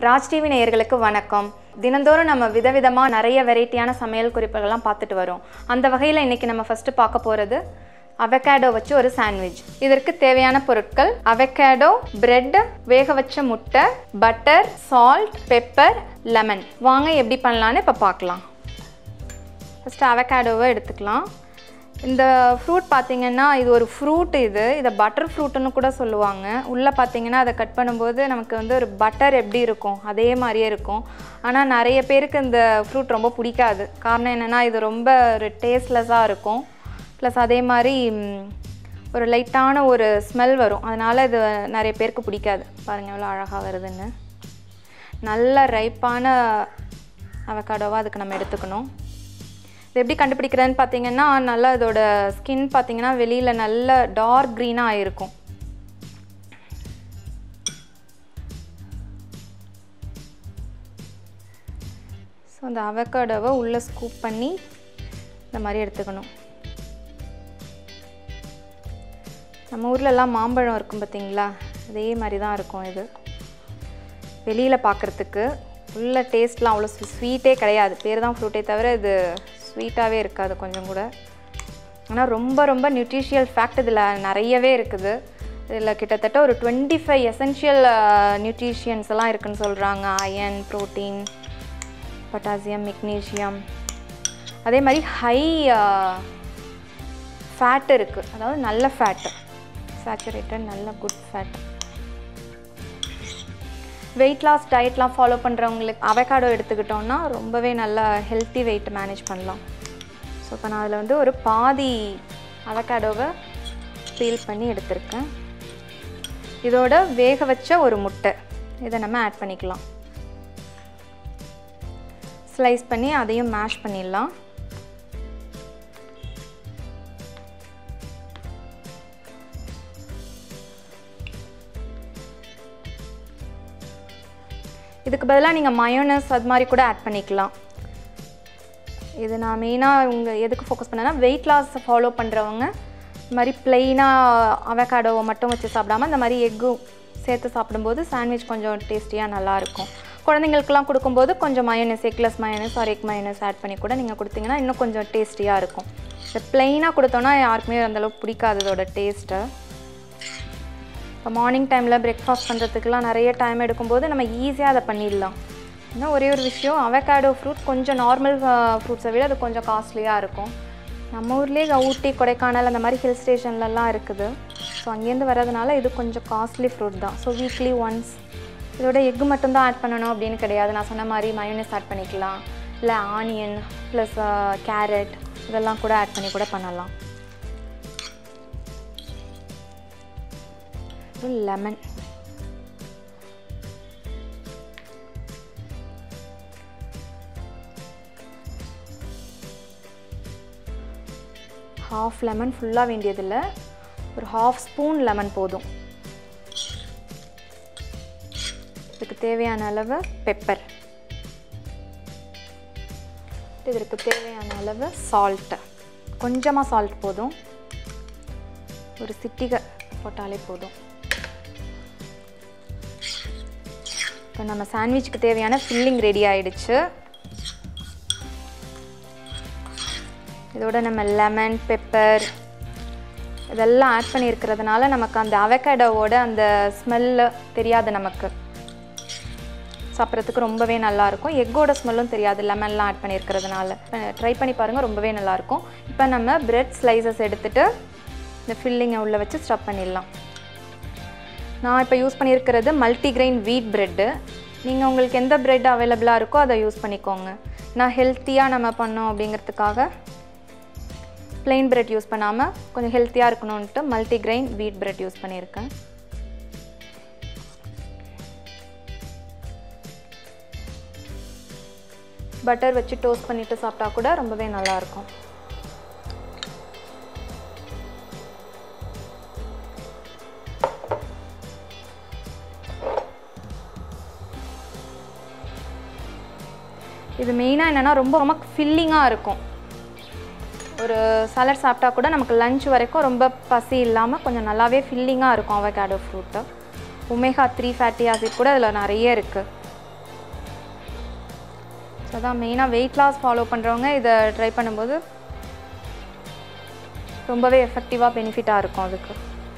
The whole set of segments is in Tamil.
ராஜ் டிவி நேயர்களுக்கு வணக்கம் தினந்தோறும் நம்ம விதவிதமாக நிறைய வெரைட்டியான சமையல் குறிப்புகள்லாம் பார்த்துட்டு வரோம் அந்த வகையில் இன்னைக்கு நம்ம ஃபஸ்ட்டு பார்க்க போகிறது அவகேடோ வச்சு ஒரு சாண்ட்விச் இதற்கு தேவையான பொருட்கள் அவகேடோ பிரெட் வேக வச்ச முட்டை பட்டர் சால்ட் பெப்பர் லெமன் வாங்க எப்படி பண்ணலான்னு இப்போ பார்க்கலாம் ஃபஸ்ட்டு அவகேடோவை எடுத்துக்கலாம் இந்த ஃப்ரூட் பார்த்தீங்கன்னா இது ஒரு ஃப்ரூட் இது இதை பட்டர் ஃப்ரூட்டுன்னு கூட சொல்லுவாங்க உள்ளே பார்த்தீங்கன்னா அதை கட் பண்ணும்போது நமக்கு வந்து ஒரு பட்டர் எப்படி இருக்கும் அதே மாதிரியே இருக்கும் ஆனால் நிறைய பேருக்கு இந்த ஃப்ரூட் ரொம்ப பிடிக்காது காரணம் என்னென்னா இது ரொம்ப ஒரு டேஸ்ட்லெஸ்ஸாக இருக்கும் ப்ளஸ் அதே மாதிரி ம், ஒரு லைட்டான ஒரு ஸ்மெல் வரும் அதனால் இது நிறைய பேருக்கு பிடிக்காது பாருங்கள் எவ்வளோ அழகாக வருதுன்னு நல்ல ரைப்பான அவக்காடோவாக அதுக்கு நம்ம எடுத்துக்கணும் இது எப்படி கண்டுபிடிக்கிறதுன்னு பார்த்தீங்கன்னா நல்லா இதோட ஸ்கின் பார்த்தீங்கன்னா வெளியில் நல்ல டார்க் க்ரீனாக ஆயிருக்கும் ஸோ அந்த அவக்காடோவை உள்ளே ஸ்கூப் பண்ணி இந்த மாதிரி எடுத்துக்கணும் நம்ம ஊர்லெல்லாம் மாம்பழம் இருக்கும் பார்த்தீங்களா அதே மாதிரி தான் இருக்கும் இது வெளியில் பார்க்குறதுக்கு உள்ள டேஸ்ட்லாம் அவ்வளோ ஸ்வீட்டே கிடையாது பேர் தான் ஃப்ரூட்டே தவிர இது ஸ்வீட்டாகவே இருக்காது கொஞ்சம் கூட ஆனால் ரொம்ப ரொம்ப நியூட்ரிஷியல் ஃபேக்ட் இதில் நிறையவே இருக்குது இதில் கிட்டத்தட்ட ஒரு டுவெண்ட்டி ஃபைவ் எசென்ஷியல் நியூட்ரிஷியன்ஸ் எல்லாம் இருக்குன்னு சொல்கிறாங்க அயன் ப்ரோட்டீன் பொட்டாசியம் மெக்னீஷியம் அதே மாதிரி ஹை ஃபேட் இருக்குது அதாவது நல்ல ஃபேட்டு சேச்சுரேட்டட் நல்ல குட் ஃபேட் வெயிட் லாஸ் டயட்லாம் ஃபாலோ பண்ணுறவங்களுக்கு அவகாடோ எடுத்துக்கிட்டோம்னா ரொம்பவே நல்லா ஹெல்த்தி வெயிட் மேனேஜ் பண்ணலாம் ஸோ இப்போ நான் அதில் வந்து ஒரு பாதி அவகாடோவை பீல் பண்ணி எடுத்திருக்கேன் இதோட வேக வச்ச ஒரு முட்டை இதை நம்ம ஆட் பண்ணிக்கலாம் ஸ்லைஸ் பண்ணி அதையும் மேஷ் பண்ணிடலாம் இதுக்கு பதிலாக நீங்கள் மயோனஸ் அது மாதிரி கூட ஆட் பண்ணிக்கலாம் இது நான் மெயினாக இவங்க எதுக்கு ஃபோக்கஸ் பண்ணேன்னா வெயிட் லாஸ் ஃபாலோ பண்ணுறவங்க இந்த மாதிரி ப்ளெயினாக அவகாடோவை மட்டும் வச்சு சாப்பிடாம இந்த மாதிரி எக்கும் சேர்த்து சாப்பிடும்போது சாண்ட்விச் கொஞ்சம் டேஸ்டியாக நல்லாயிருக்கும் குழந்தைங்களுக்குலாம் கொடுக்கும்போது கொஞ்சம் mayonnaise eggless mayonnaise or egg mayonnaise add பண்ணி கூட நீங்கள் கொடுத்தீங்கன்னா இன்னும் கொஞ்சம் டேஸ்டியாக இருக்கும் இந்த ப்ளெயினாக கொடுத்தோன்னா யாருக்குமே அந்தளவுக்கு பிடிக்காது இதோட டேஸ்ட்டை இப்போ மார்னிங் டைமில் பிரேக்ஃபாஸ்ட் பண்ணுறதுக்குலாம் நிறைய டைம் எடுக்கும்போது நம்ம ஈஸியாக அதை பண்ணிடலாம் இன்னும் ஒரே ஒரு விஷயம் அவகாடோ ஃப்ரூட் கொஞ்சம் நார்மல் ஃப்ரூட்ஸை விட அது கொஞ்சம் காஸ்ட்லியாக இருக்கும் நம்ம ஊர்லேயே ஊட்டி கொடைக்கானல் அந்த மாதிரி ஹில் ஸ்டேஷன்லலாம் இருக்குது ஸோ அங்கேருந்து வர்றதுனால இது கொஞ்சம் காஸ்ட்லி ஃப்ரூட் தான் ஸோ வீக்லி ஒன்ஸ் இதோட எக்கு மட்டும்தான் ஆட் பண்ணணும் அப்படின்னு கிடையாது நான் சொன்ன மாதிரி மயோனஸ் ஆட் பண்ணிக்கலாம் இல்லை ஆனியன் ப்ளஸ் கேரட் இதெல்லாம் கூட ஆட் பண்ணி கூட பண்ணலாம் லெமன் ஹாஃப் லெமன் ஃபுல்லாக வேண்டியதில்லை ஒரு ஹாஃப் ஸ்பூன் லெமன் போதும் இதுக்கு தேவையான அளவு பெப்பர் இதற்கு தேவையான அளவு சால்ட்டு கொஞ்சமாக சால்ட் போதும் ஒரு சிட்டிகை போட்டாலே போதும் இப்போ நம்ம சாண்ட்விச்சுக்கு தேவையான ஃபில்லிங் ரெடி ஆயிடுச்சு இதோட நம்ம லெமன் பெப்பர் இதெல்லாம் ஆட் பண்ணியிருக்கிறதுனால நமக்கு அந்த அவகேடோவோட அந்த ஸ்மெல்லு தெரியாது நமக்கு சாப்பிட்றதுக்கு ரொம்பவே நல்லாயிருக்கும் எக்கோட ஸ்மெல்லும் தெரியாது லெமன்லாம் ஆட் பண்ணியிருக்கிறதுனால ட்ரை பண்ணி பாருங்கள் ரொம்பவே நல்லாயிருக்கும் இப்போ நம்ம பிரெட் ஸ்லைசஸ் எடுத்துகிட்டு இந்த ஃபில்லிங்கை உள்ளே வச்சு ஸ்டப் பண்ணிடலாம் நான் இப்போ யூஸ் பண்ணியிருக்கிறது மல்டிக்ரெயின் வீட் ப்ரெட்டு நீங்கள் உங்களுக்கு எந்த பிரெட் அவைலபிளாக இருக்கோ அதை யூஸ் பண்ணிக்கோங்க நான் ஹெல்த்தியாக நம்ம பண்ணோம் அப்படிங்கிறதுக்காக plain பிரெட் யூஸ் பண்ணாமல் கொஞ்சம் ஹெல்த்தியாக இருக்கணும்ன்ட்டு மல்டிக்ரெயின் வீட் பிரெட் யூஸ் பண்ணியிருக்கேன் பட்டர் வச்சு டோஸ்ட் பண்ணிவிட்டு சாப்பிட்டா கூட ரொம்பவே நல்லாயிருக்கும் இது மெயினாக என்னென்னா ரொம்ப ரொம்ப ஃபில்லிங்காக இருக்கும் ஒரு சலட் சாப்பிட்டா கூட நமக்கு லஞ்ச் வரைக்கும் ரொம்ப பசி இல்லாமல் கொஞ்சம் நல்லாவே ஃபில்லிங்காக இருக்கும் avocado fruit omega three fatty acid கூட அதில் நிறைய இருக்குது அதான் மெயினாக வெயிட் லாஸ் ஃபாலோ பண்ணுறவங்க இதை ட்ரை பண்ணும்போது ரொம்பவே எஃபெக்டிவாக பெனிஃபிட்டாக இருக்கும் அதுக்கு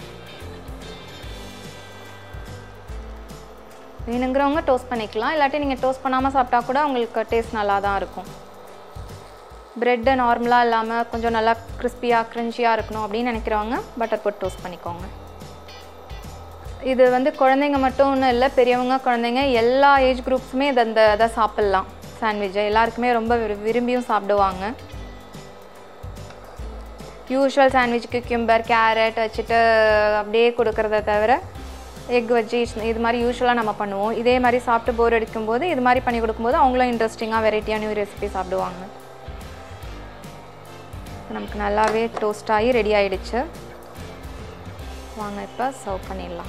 வேணுங்கிறவங்க டோஸ்ட் பண்ணிக்கலாம் இல்லாட்டி நீங்கள் டோஸ்ட் பண்ணாமல் சாப்பிட்டா கூட உங்களுக்கு டேஸ்ட் நல்லா தான் இருக்கும் ப்ரெட்டு நார்மலாக இல்லாமல் கொஞ்சம் நல்லா கிறிஸ்பியாக க்ரன்ச்சியாக இருக்கணும் அப்படின்னு நினைக்கிறவங்க பட்டர் போட்டு டோஸ்ட் பண்ணிக்கோங்க இது வந்து குழந்தைங்க மட்டும்னு இல்லை பெரியவங்க குழந்தைங்க எல்லா ஏஜ் குரூப்ஸுமே இதை இந்த இதை சாப்பிட்லாம் சாண்ட்விட்சை எல்லாருக்குமே ரொம்ப விரு- விரும்பியும் சாப்பிடுவாங்க யூஷுவல் சாண்ட்விச் கியூம்பர் கேரட் வச்சுட்டு அப்படியே கொடுக்கறத தவிர எக் வச்சு இது மாதிரி யூஸ்வலாக நம்ம பண்ணுவோம் இதே மாதிரி சாப்பிட்டு போர் அடிக்கும்போது இது மாதிரி பண்ணி கொடுக்கும்போது அவங்களும் இன்ட்ரெஸ்டிங்காக வெரைட்டியான நியூ ரெசிபி சாப்பிடுவாங்க நமக்கு நல்லாவே டோஸ்ட் ஆகி ரெடி ஆயிடுச்சு வாங்க இப்போ சர்வ் பண்ணிடலாம்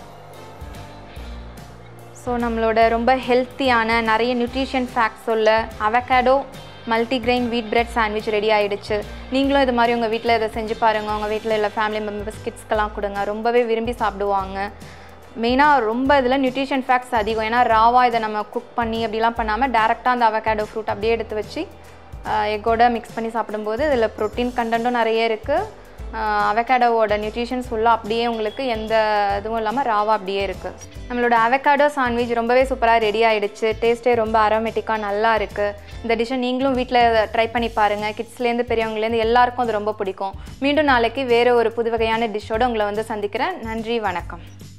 ஸோ நம்மளோட ரொம்ப ஹெல்த்தியான நிறைய நியூட்ரிஷன் ஃபேக்ட்ஸ் உள்ள avocado multigrain wheat bread sandwich ready ஆயிடுச்சு நீங்களும் இது மாதிரி உங்கள் வீட்டில் இதை செஞ்சு பாருங்கள் உங்கள் வீட்டில் இல்லை ஃபேமிலி மெம்பர்ஸ் கிட்ஸ்க்கெல்லாம் கொடுங்க ரொம்பவே விரும்பி சாப்பிடுவாங்க மெயினாக ரொம்ப இதில் நியூட்ரிஷன் ஃபேக்ட்ஸ் அதிகம் ஏன்னா ராவாக இதை நம்ம குக் பண்ணி அப்படிலாம் பண்ணாமல் டேரெக்டாக அந்த அவகேடோ ஃப்ரூட் அப்படியே எடுத்து வச்சு எக்கோட மிக்ஸ் பண்ணி சாப்பிடும்போது இதில் ப்ரோட்டீன் கண்டென்ட்டும் நிறைய இருக்குது அவகேடோவோட நியூட்ரிஷன்ஸ் ஃபுல்லாக அப்படியே உங்களுக்கு எந்த இதுவும் இல்லாமல் ராவாக அப்படியே இருக்குது நம்மளோட அவகேடோ சாண்ட்விச் ரொம்பவே சூப்பராக ரெடி ஆயிடுச்சு டேஸ்ட்டே ரொம்ப அரோமேட்டிக்காக நல்லா இருக்குது இந்த டிஷ்ஷை நீங்களும் வீட்டில் ட்ரை பண்ணி பாருங்கள் கிட்ஸ்லேருந்து பெரியவங்கலேருந்து எல்லாருக்கும் அது ரொம்ப பிடிக்கும் மீண்டும் நாளைக்கு வேறு ஒரு புது வகையான டிஷ்ஷோடு உங்களை வந்து சந்திக்கிறேன் நன்றி வணக்கம்